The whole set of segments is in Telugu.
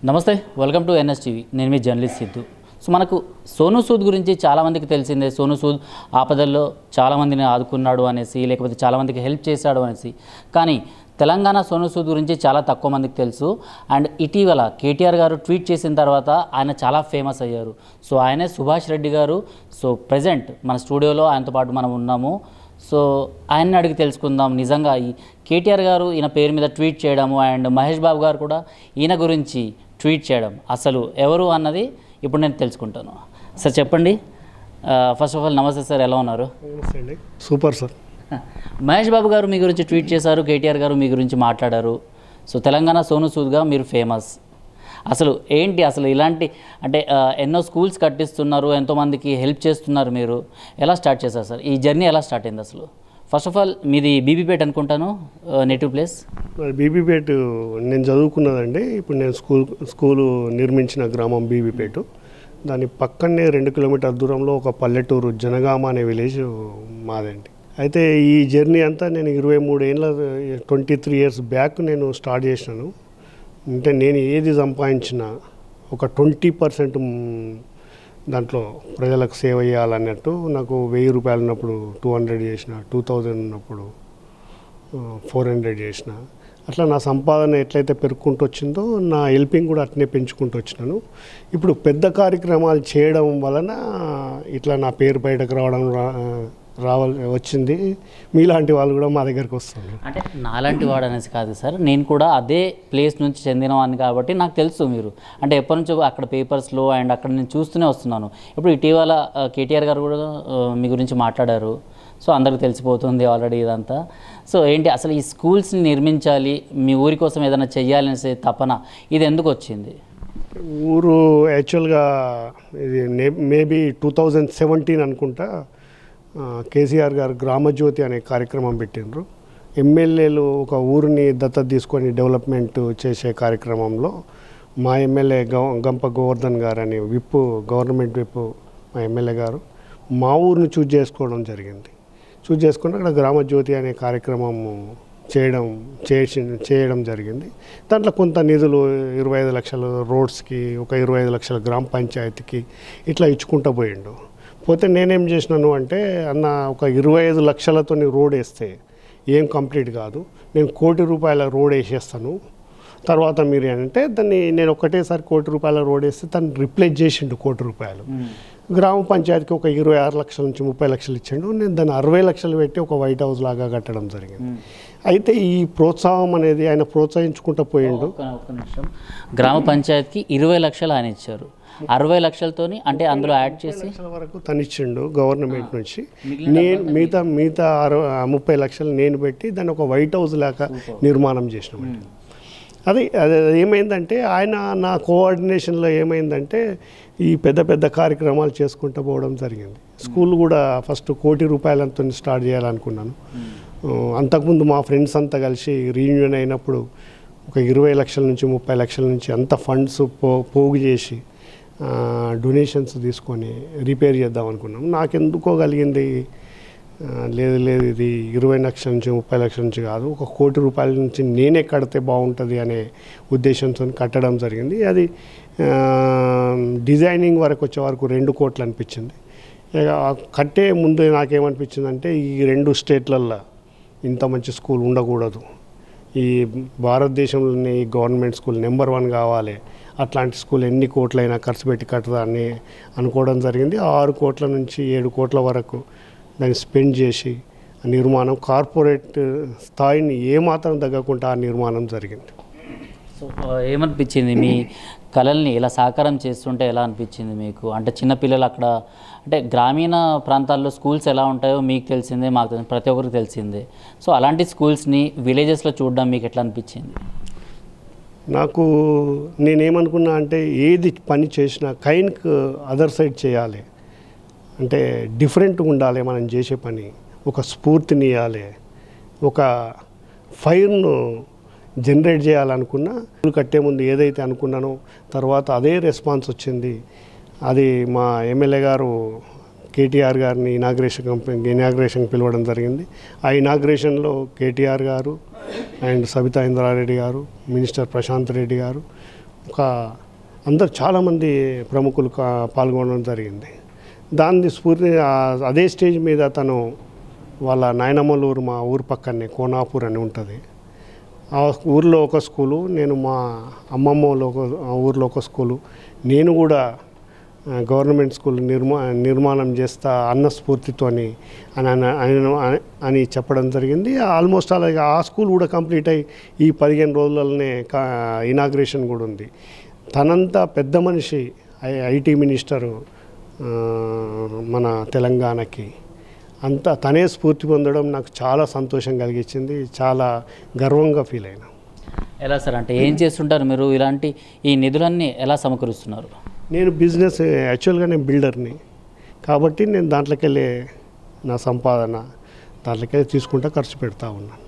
నమస్తే వెల్కమ్ టు ఎన్ఎస్టీవీ నేను మీ జర్నలిస్ట్ సిద్ధు సో మనకు సోను సూద్ గురించి చాలామందికి తెలిసిందే సోను సూద్ ఆపదల్లో చాలామందిని ఆదుకున్నాడు అనేసి లేకపోతే చాలామందికి హెల్ప్ చేశాడు అనేసి కానీ తెలంగాణ సోను సూద్ గురించి చాలా తక్కువ మందికి తెలుసు అండ్ ఇటీవల కేటీఆర్ గారు ట్వీట్ చేసిన తర్వాత ఆయన చాలా ఫేమస్ అయ్యారు సో ఆయనే సుభాష్ రెడ్డి గారు సో ప్రజెంట్ మన స్టూడియోలో ఆయనతో పాటు మనం ఉన్నాము సో ఆయన్ని అడిగి తెలుసుకుందాం నిజంగా ఈ కేటీఆర్ గారు ఈయన పేరు మీద ట్వీట్ చేయడము అండ్ మహేష్ బాబు గారు కూడా ఈయన గురించి ట్వీట్ చేయడం అసలు ఎవరు అన్నది ఇప్పుడు నేను తెలుసుకుంటాను సార్ చెప్పండి ఫస్ట్ ఆఫ్ ఆల్ నమస్తే సార్ ఎలా ఉన్నారు నమస్తే అండి సూపర్ సార్ మహేష్ బాబు గారు మీ గురించి ట్వీట్ చేశారు కేటీఆర్ గారు మీ గురించి మాట్లాడారు సో తెలంగాణ సోను సూద్గా మీరు ఫేమస్ అసలు ఏంటి అసలు ఇలాంటి అంటే ఆ, ఎన్నో స్కూల్స్ కట్టిస్తున్నారు ఎంతోమందికి హెల్ప్ చేస్తున్నారు మీరు ఎలా స్టార్ట్ చేశారు సార్ ఈ జర్నీ ఎలా స్టార్ట్ అయింది అసలు ఫస్ట్ ఆఫ్ ఆల్ మీది బీబీపేట అనుకుంటాను నేటివ్ ప్లేస్ మరి బీబీపేట నేను చదువుకున్నదండి ఇప్పుడు నేను స్కూల్ స్కూలు నిర్మించిన గ్రామం బీబీపేట దాని పక్కనే రెండు కిలోమీటర్ దూరంలో ఒక పల్లెటూరు జనగామ అనే విలేజ్ మాదండి అయితే ఈ జర్నీ అంతా నేను ఇరవై మూడు ఏళ్ళ ట్వంటీ త్రీ ఇయర్స్ బ్యాక్ నేను స్టార్ట్ చేసినాను అంటే నేను ఏది సంపాదించినా ఒక ట్వంటీ పర్సెంట్ దాంట్లో ప్రజలకు సేవ చేయాలన్నట్టు నాకు వెయ్యి రూపాయలు ఉన్నప్పుడు టూ హండ్రెడ్ చేసిన టూ థౌజండ్ ఉన్నప్పుడు ఫోర్ హండ్రెడ్ చేసిన అట్లా నా సంపాదన ఎట్లయితే పెరుక్కుంటూ వచ్చిందో నా హెల్పింగ్ కూడా అట్నే పెంచుకుంటూ వచ్చినాను ఇప్పుడు పెద్ద కార్యక్రమాలు చేయడం వలన ఇట్లా నా పేరు బయటకు రావడం రా రావాలి వచ్చింది మీలాంటి వాళ్ళు కూడా మా దగ్గరికి వస్తున్నారు అంటే నాలాంటి వాడు అనేసి కాదు సార్ నేను కూడా అదే ప్లేస్ నుంచి చెందినవాడిని కాబట్టి నాకు తెలుసు మీరు అంటే ఎప్పటి నుంచో అక్కడ పేపర్స్లో అండ్ అక్కడ నేను చూస్తూనే వస్తున్నాను ఇప్పుడు ఇటీవల ఆ, కేటీఆర్ గారు కూడా ఆ, మీ గురించి మాట్లాడారు సో అందరికి తెలిసిపోతుంది ఆల్రెడీ ఇదంతా సో ఏంటి అసలు ఈ స్కూల్స్ని నిర్మించాలి మీ ఊరి కోసం ఏదైనా చెయ్యాలనేసి తపన ఇది ఎందుకు వచ్చింది ఊరు యాక్చువల్గా ఇది మేబీ టూ థౌజండ్ సెవెంటీన్ అనుకుంటా ఆ, కేసీఆర్ గారు గ్రామజ్యోతి అనే కార్యక్రమం పెట్టిండ్రు ఎమ్మెల్యేలు ఒక ఊరిని దత్తత తీసుకొని డెవలప్మెంట్ చేసే కార్యక్రమంలో మా ఎమ్మెల్యే గం గంప గోవర్ధన్ గారు అని విప్పు గవర్నమెంట్ విప్పు మా ఎమ్మెల్యే గారు మా ఊరిని చూజ్ చేసుకోవడం జరిగింది చూజ్ చేసుకుని అక్కడ గ్రామజ్యోతి అనే కార్యక్రమం చేయడం చేసి చేయడం జరిగింది దాంట్లో కొంత నిధులు ఇరవై ఐదు లక్షలు రోడ్స్కి ఒక ఇరవై ఐదు లక్షల గ్రామ పంచాయతీకి ఇట్లా ఇచ్చుకుంటూ పోయిండు పోతే నేనేం చేసినాను అంటే అన్న ఒక ఇరవై ఐదు లక్షలతో రోడ్ వేస్తే ఏం కంప్లీట్ కాదు నేను కోటి రూపాయల రోడ్ వేసేస్తాను తర్వాత మీరు అంటే దాన్ని నేను ఒకటేసారి కోటి రూపాయల రోడ్ వేస్తే దాన్ని రిప్లేస్ చేసిండు కోటి రూపాయలు గ్రామ పంచాయతీకి ఒక ఇరవై ఆరు లక్షల నుంచి ముప్పై లక్షలు ఇచ్చిండు నేను దాన్ని అరవై లక్షలు పెట్టి ఒక వైట్ హౌస్ లాగా కట్టడం జరిగింది అయితే ఈ ప్రోత్సాహం అనేది ఆయన ప్రోత్సహించుకుంటూ పోయిండు ఒక్క ఒక్క నిమిషం గ్రామ పంచాయతీకి ఇరవై లక్షలు ఆయన ఇచ్చారు అరవై లక్షలతోని అంటే అందులో యాడ్ చేసి లక్షల వరకు తనిచ్చిండు గవర్నమెంట్ నుంచి నేను మిగతా మిగతా అరవై ముప్పై లక్షలు నేను పెట్టి దాన్ని ఒక వైట్ హౌస్ లాగా నిర్మాణం చేసినాం అది అది అది ఏమైందంటే ఆయన నా కోఆర్డినేషన్లో ఏమైందంటే ఈ పెద్ద పెద్ద కార్యక్రమాలు చేసుకుంటూ పోవడం జరిగింది స్కూల్ కూడా ఫస్ట్ కోటి రూపాయలతో స్టార్ట్ చేయాలనుకున్నాను ఆ, అంతకుముందు మా ఫ్రెండ్స్ అంతా కలిసి రీయూనియన్ అయినప్పుడు ఒక ఇరవై లక్షల నుంచి ముప్పై లక్షల నుంచి అంత ఫండ్స్ పో పోగు చేసి డొనేషన్స్ తీసుకొని రిపేర్ చేద్దాం అనుకున్నాం నాకెందుకో కలిగింది ఆ, లేదు లేదు ఇది ఇరవై లక్షల నుంచి ముప్పై లక్షల నుంచి కాదు ఒక కోటి రూపాయల నుంచి నేనే కడితే బాగుంటుంది అనే ఉద్దేశంతో కట్టడం జరిగింది అది ఆ, డిజైనింగ్ వరకు వచ్చే వరకు రెండు కోట్లు అనిపించింది ఇక ఆ కట్టే ముందు నాకేమనిపించిందంటే ఈ రెండు స్టేట్లల్లో ఇంత మంచి స్కూల్ ఉండకూడదు ఈ భారతదేశంలోని ఈ గవర్నమెంట్ స్కూల్ నెంబర్ వన్ కావాలి అట్లాంటి స్కూల్ ఎన్ని కోట్లైనా ఖర్చు పెట్టి కట్టదా అని అనుకోవడం జరిగింది ఆరు కోట్ల నుంచి ఏడు కోట్ల వరకు దాన్ని స్పెండ్ చేసి ఆ నిర్మాణం కార్పొరేట్ స్థాయిని ఏమాత్రం తగ్గకుండా ఆ నిర్మాణం జరిగింది సో ఆ, ఏమనిపించింది మీ కళల్ని ఇలా సాకారం చేస్తుంటే ఎలా అనిపించింది మీకు అంటే చిన్నపిల్లలు అక్కడ అంటే గ్రామీణ ప్రాంతాల్లో స్కూల్స్ ఎలా ఉంటాయో మీకు తెలిసిందే మాకు తెలిసింది ప్రతి ఒక్కరికి తెలిసిందే సో అలాంటి స్కూల్స్ని విలేజెస్లో చూడడం మీకు ఎట్లా అనిపించింది నాకు నేనేమనుకున్నా అంటే ఏది పని చేసినా కైన్క్ అదర్ సైడ్ చేయాలి అంటే డిఫరెంట్గా ఉండాలి మనం చేసే పని ఒక స్ఫూర్తిని ఇవ్వాలి ఒక ఫైర్ను జనరేట్ చేయాలనుకున్నా ఇల్లు కట్టే ముందు ఏదైతే అనుకున్నానో తర్వాత అదే రెస్పాన్స్ వచ్చింది అది మా ఎమ్మెల్యే గారు కేటీఆర్ గారిని ఇనాగ్రేషన్ ఇనాగ్రేషన్ పిలవడం జరిగింది ఆ ఇనాగ్రేషన్లో కేటీఆర్ గారు అండ్ సబితా ఇంద్రారెడ్డి గారు మినిస్టర్ ప్రశాంత్ రెడ్డి గారు ఒక అందరు చాలామంది ప్రముఖులు కా- పాల్గొనడం జరిగింది దాన్ని స్ఫూర్తి ఆ- అదే స్టేజ్ మీద తను వాళ్ళ నాయనమ్మల ఊరు మా ఊరు పక్కనే కోనాపూర్ అని ఉంటుంది ఆ ఊర్లో ఒక స్కూలు నేను మా అమ్మమ్మ వాళ్ళ ఒక ఆ ఊర్లో ఒక స్కూలు నేను కూడా ఆ, గవర్నమెంట్ స్కూల్ నిర్మా నిర్మాణం చేస్తా అన్న స్ఫూర్తితోని అని అని- అని- అని చెప్పడం జరిగింది ఆల్మోస్ట్ అలాగే ఆ స్కూల్ కూడా కంప్లీట్ అయ్యి ఈ పదిహేను రోజులలోనే ఇనాగ్రేషన్ కూడా ఉంది తనంతా పెద్ద మనిషి ఐ- ఐటీ మినిస్టరు ఆ, మన తెలంగాణకి అంతా తనే స్ఫూర్తి పొందడం నాకు చాలా సంతోషం కలిగించింది చాలా గర్వంగా ఫీల్ అయినా ఎలా సార్ అంటే ఏం చేస్తుంటారు మీరు ఇలాంటి ఈ నిధులన్నీ ఎలా సమకూరుస్తున్నారు నేను బిజినెస్ యాక్చువల్గా నేను బిల్డర్ని కాబట్టి నేను దాంట్లోకి వెళ్ళే నా సంపాదన దాంట్లోకి వెళ్ళి తీసుకుంటా ఖర్చు పెడతా ఉన్నాను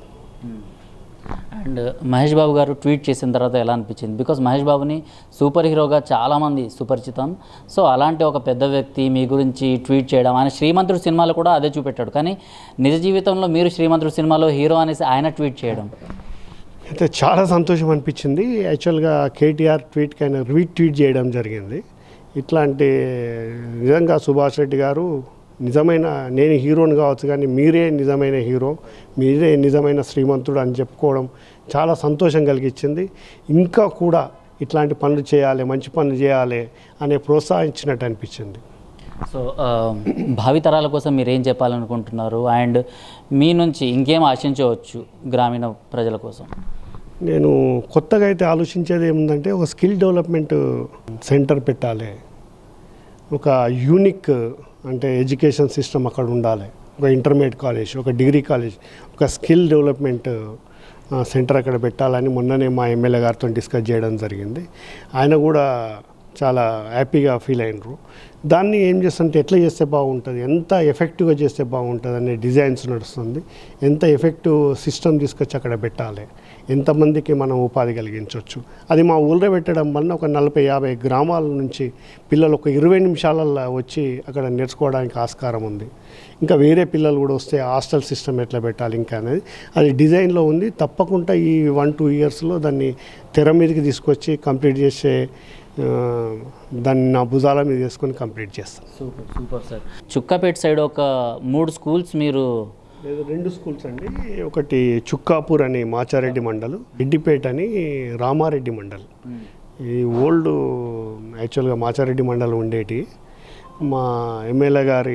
అండ్ మహేష్ బాబు గారు ట్వీట్ చేసిన తర్వాత ఎలా అనిపించింది బికాజ్ మహేష్ బాబుని సూపర్ హీరోగా చాలామంది సుపరిచితం సో అలాంటి ఒక పెద్ద వ్యక్తి మీ గురించి ట్వీట్ చేయడం ఆయన శ్రీమంతుడు సినిమాలో కూడా అదే చూపెట్టాడు కానీ నిజ జీవితంలో మీరు శ్రీమంతుడు సినిమాలో హీరో అనేసి ఆయన ట్వీట్ చేయడం అయితే చాలా సంతోషం అనిపించింది యాక్చువల్గా కేటీఆర్ ట్వీట్కి ఆయన రీట్వీట్ చేయడం జరిగింది ఇట్లాంటి నిజంగా సుభాష్ రెడ్డి గారు నిజమైన నేను హీరోని కావచ్చు కానీ మీరే నిజమైన హీరో మీరే నిజమైన శ్రీమంతుడు అని చెప్పుకోవడం చాలా సంతోషం కలిగించింది ఇంకా కూడా ఇట్లాంటి పనులు చేయాలి మంచి పనులు చేయాలి అనే ప్రోత్సహించినట్టు అనిపించింది సో ఆ, భావితరాల కోసం మీరు ఏం చెప్పాలనుకుంటున్నారు అండ్ మీ నుంచి ఇంకేం ఆశించవచ్చు గ్రామీణ ప్రజల కోసం నేను కొత్తగా అయితే ఆలోచించేది ఏముందంటే ఒక స్కిల్ డెవలప్మెంట్ సెంటర్ పెట్టాలి ఒక యూనిక్ అంటే ఎడ్యుకేషన్ సిస్టమ్ అక్కడ ఉండాలి ఒక ఇంటర్మీడియట్ కాలేజ్ ఒక డిగ్రీ కాలేజ్ ఒక స్కిల్ డెవలప్మెంట్ ఆ, సెంటర్ అక్కడ పెట్టాలని మొన్ననే మా ఎమ్మెల్యే గారితో డిస్కస్ చేయడం జరిగింది ఆయన కూడా చాలా హ్యాపీగా ఫీల్ అయినరు దాన్ని ఏం చేస్తుంటే ఎట్లా చేస్తే బాగుంటుంది ఎంత ఎఫెక్టివ్గా చేస్తే బాగుంటుంది అనే డిజైన్స్ నడుస్తుంది ఎంత ఎఫెక్టివ్ సిస్టమ్ తీసుకొచ్చి అక్కడ పెట్టాలి ఎంతమందికి మనం ఉపాధి కలిగించవచ్చు అది మా ఊళ్ళో పెట్టడం వల్ల ఒక నలభై యాభై గ్రామాల నుంచి పిల్లలు ఒక ఇరవై నిమిషాలల్లో వచ్చి అక్కడ నేర్చుకోవడానికి ఆస్కారం ఉంది ఇంకా వేరే పిల్లలు కూడా వస్తే హాస్టల్ సిస్టమ్ ఎట్లా పెట్టాలి ఇంకా అనేది అది డిజైన్లో ఉంది తప్పకుండా ఈ వన్ టూ ఇయర్స్లో దాన్ని తెర మీదకి తీసుకొచ్చి కంప్లీట్ చేసే ఆ, దాన్ని నా భుజాల మీద వేసుకొని కంప్లీట్ చేస్తాను super super sir Chukkapeta side ఒక మూడు స్కూల్స్ మీరు లేదు రెండు స్కూల్స్ అండి ఒకటి చుక్కాపూర్ అని మాచారెడ్డి మండల్ రెడ్డిపేట అని రామారెడ్డి మండల్ ఈ ఓల్డ్ యాక్చువల్గా మాచారెడ్డి మండలం ఉండేటి మా ఎమ్మెల్యే గారి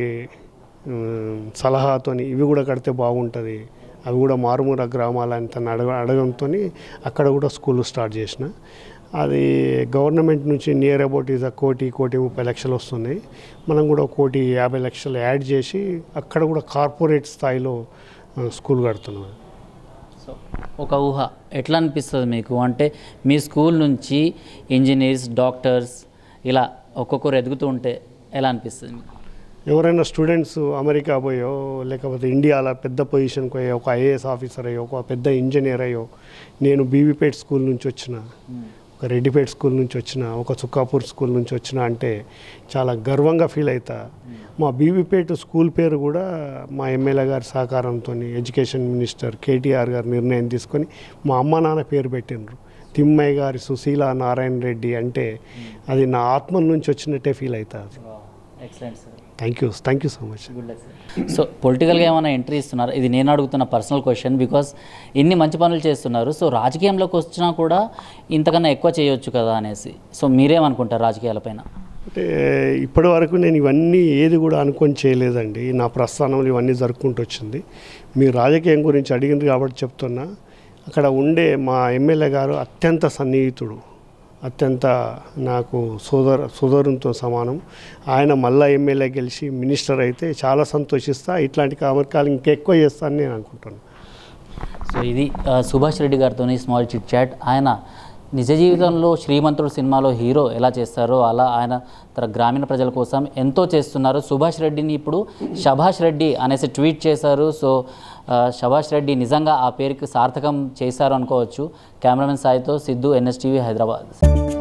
ఉమ్, సలహాతోని ఇవి కూడా కడితే బాగుంటుంది అవి కూడా మారుమూల గ్రామాలని తను అడగ అడగంతో అక్కడ కూడా స్కూల్ స్టార్ట్ చేసిన అది గవర్నమెంట్ నుంచి నియర్ అబౌట్ ఈజ్ కోటి కోటి ముప్పై లక్షలు వస్తున్నాయి మనం కూడా ఒక కోటి యాభై లక్షలు యాడ్ చేసి అక్కడ కూడా కార్పొరేట్ స్థాయిలో ఆ, స్కూల్ కడుతున్నాం సో ఒక ఊహ ఎట్లా అనిపిస్తుంది మీకు అంటే మీ స్కూల్ నుంచి ఇంజనీర్స్ డాక్టర్స్ ఇలా ఒక్కొక్కరు ఎదుగుతూ ఉంటే ఎలా అనిపిస్తుంది మీకు ఎవరైనా స్టూడెంట్స్ అమెరికా పోయో లేకపోతే ఇండియాలో పెద్ద పొజిషన్కి పోయో ఒక ఐఏఎస్ ఆఫీసర్ అయ్యో ఒక పెద్ద ఇంజనీర్ అయ్యో నేను బీవీపేట్ స్కూల్ నుంచి వచ్చిన ఒక రెడ్డిపేట్ స్కూల్ నుంచి వచ్చిన ఒక చుక్కాపూర్ స్కూల్ నుంచి వచ్చిన అంటే చాలా గర్వంగా ఫీల్ అవుతా మా బీవీపేట్ స్కూల్ పేరు కూడా మా ఎమ్మెల్యే గారి సహకారంతో ఎడ్యుకేషన్ మినిస్టర్ కేటీఆర్ గారు నిర్ణయం తీసుకొని మా అమ్మ నాన్న పేరు పెట్టినరు తిమ్మయ్య గారి సుశీల నారాయణ రెడ్డి అంటే అది నా ఆత్మ నుంచి వచ్చినట్టే ఫీల్ అవుతుంది excellent sir thank you thank you so much good luck sir so పొలిటికల్గా ఏమైనా ఎంట్రీ ఇస్తున్నారు ఇది నేను అడుగుతున్న పర్సనల్ క్వశ్చన్ బికాస్ ఇన్ని మంచి పనులు చేస్తున్నారు సో రాజకీయంలోకి వచ్చినా కూడా ఇంతకన్నా ఎక్కువ చేయొచ్చు కదా అనేసి సో మీరేమనుకుంటారు రాజకీయాలపైన అంటే ఇప్పటి వరకు నేను ఇవన్నీ ఏది కూడా అనుకొని చేయలేదండి నా ప్రస్థానంలో ఇవన్నీ జరుపుకుంటూ వచ్చింది మీరు రాజకీయం గురించి అడిగింది కాబట్టి చెప్తున్నా అక్కడ ఉండే మా ఎమ్మెల్యే గారు అత్యంత సన్నిహితుడు అత్యంత నాకు సోదర సోదరునితో సమానం ఆయన మళ్ళా ఎమ్మెల్యే గెలిచి మినిస్టర్ అయితే చాలా సంతోషిస్తా ఇట్లాంటి కార్యక్రమాలు ఇంకెక్కువ చేస్తానని నేను అనుకుంటున్నాను సో ఇది ఆ, సుభాష్ రెడ్డి గారితో స్మాల్ చిట్ చాట్ ఆయన నిజ జీవితంలో శ్రీమంతుడు సినిమాలో హీరో ఎలా చేస్తారో అలా ఆయన తన గ్రామీణ ప్రజల కోసం ఎంతో చేస్తున్నారు సుభాష్ రెడ్డిని ఇప్పుడు శభాష్ రెడ్డి అనేసి ట్వీట్ చేశారు సో ఆ, శభాష్ రెడ్డి నిజంగా ఆ పేరుకి సార్థకం చేశారు అనుకోవచ్చు కెమెరామెన్ సాయితో సిద్ధు ఎన్ఎస్టీవీ హైదరాబాద్